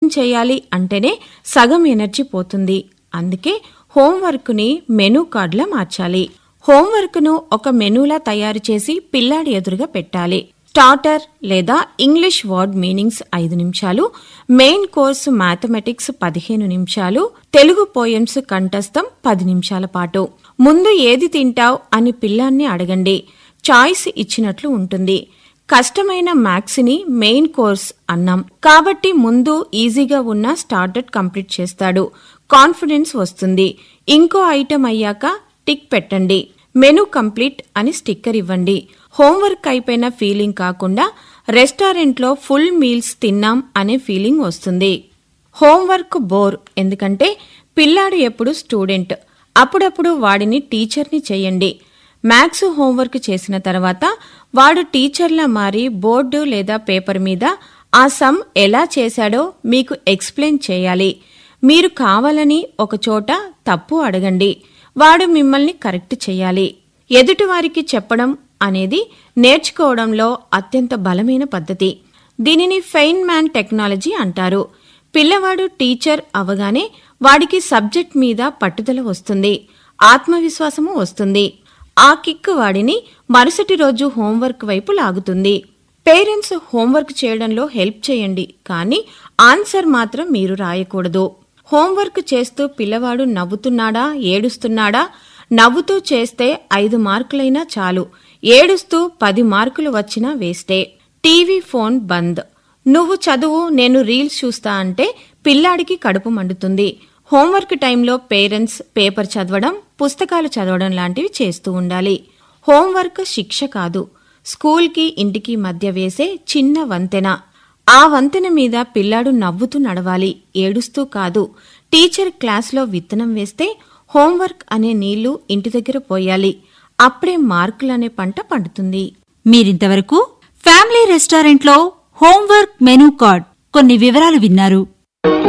చేయాలి అంటేనే సగం ఎనర్జీ పోతుంది అందుకే హోంవర్క్ని మెనూ కార్డులా మార్చాలి హోంవర్క్ను ఒక మెనూలా తయారు చేసి పిల్లాడి ఎదురుగా పెట్టాలి స్టార్టర్ లేదా ఇంగ్లీష్ వర్డ్ మీనింగ్స్ ఐదు నిమిషాలు మెయిన్ కోర్సు మ్యాథమెటిక్స్ పదిహేను నిమిషాలు తెలుగు పోయమ్స్ కంఠస్థం పది నిమిషాల పాటు ముందు ఏది తింటావ్ అని పిల్లాన్ని అడగండి చాయిస్ ఇచ్చినట్లు ఉంటుంది కష్టమైన మ్యాథ్స్ ని మెయిన్ కోర్స్ అన్నాం కాబట్టి ముందు ఈజీగా ఉన్న స్టార్టర్ కంప్లీట్ చేస్తాడు కాన్ఫిడెన్స్ వస్తుంది ఇంకో ఐటెం అయ్యాక టిక్ పెట్టండి మెను కంప్లీట్ అని స్టిక్కర్ ఇవ్వండి హోంవర్క్ అయిపోయిన ఫీలింగ్ కాకుండా రెస్టారెంట్లో ఫుల్ మీల్స్ తిన్నాం అనే ఫీలింగ్ వస్తుంది హోంవర్క్ బోర్ ఎందుకంటే పిల్లాడు ఎప్పుడు స్టూడెంట్ అప్పుడప్పుడు వాడిని టీచర్ని చేయండి మ్యాథ్స్ హోంవర్క్ చేసిన తర్వాత వాడు టీచర్లా మారి బోర్డు లేదా పేపర్ మీద ఆ సమ్ ఎలా చేశాడో మీకు ఎక్స్ప్లెయిన్ చేయాలి మీరు కావాలని ఒకచోట తప్పు అడగండి వాడు మిమ్మల్ని కరెక్ట్ చేయాలి ఎదుటివారికి చెప్పడం అనేది నేర్చుకోవడంలో అత్యంత బలమైన పద్ధతి దీనిని ఫెయిన్ మ్యాన్ టెక్నాలజీ అంటారు పిల్లవాడు టీచర్ అవగానే వాడికి సబ్జెక్ట్ మీద పట్టుదల వస్తుంది ఆత్మవిశ్వాసము వస్తుంది ఆ కిక్ వాడిని మరుసటి రోజు హోంవర్క్ వైపు లాగుతుంది పేరెంట్స్ హోంవర్క్ చేయడంలో హెల్ప్ చేయండి కానీ ఆన్సర్ మాత్రం మీరు రాయకూడదు హోంవర్క్ చేస్తూ పిల్లవాడు నవ్వుతున్నాడా ఏడుస్తున్నాడా నవ్వుతూ చేస్తే ఐదు మార్కులైనా చాలు ఏడుస్తూ పది మార్కులు వచ్చినా వేస్టే టీవీ ఫోన్ బంద్ నువ్వు చదువు నేను రీల్స్ చూస్తా అంటే పిల్లాడికి కడుపు మండుతుంది హోంవర్క్ టైంలో పేరెంట్స్ పేపర్ చదవడం పుస్తకాలు చదవడం లాంటివి చేస్తూ ఉండాలి హోంవర్క్ శిక్ష కాదు స్కూల్కి ఇంటికి మధ్య వేసే చిన్న వంతెన ఆ వంతెన మీద పిల్లాడు నవ్వుతూ నడవాలి ఏడుస్తూ కాదు టీచర్ క్లాస్లో విత్తనం వేస్తే హోంవర్క్ అనే నీళ్లు ఇంటి దగ్గర పోయాలి అప్పుడే మార్కులనే పంట పండుతుంది మీరింతవరకు ఫ్యామిలీ రెస్టారెంట్లో హోంవర్క్ మెనూ కార్డ్ కొన్ని వివరాలు విన్నారు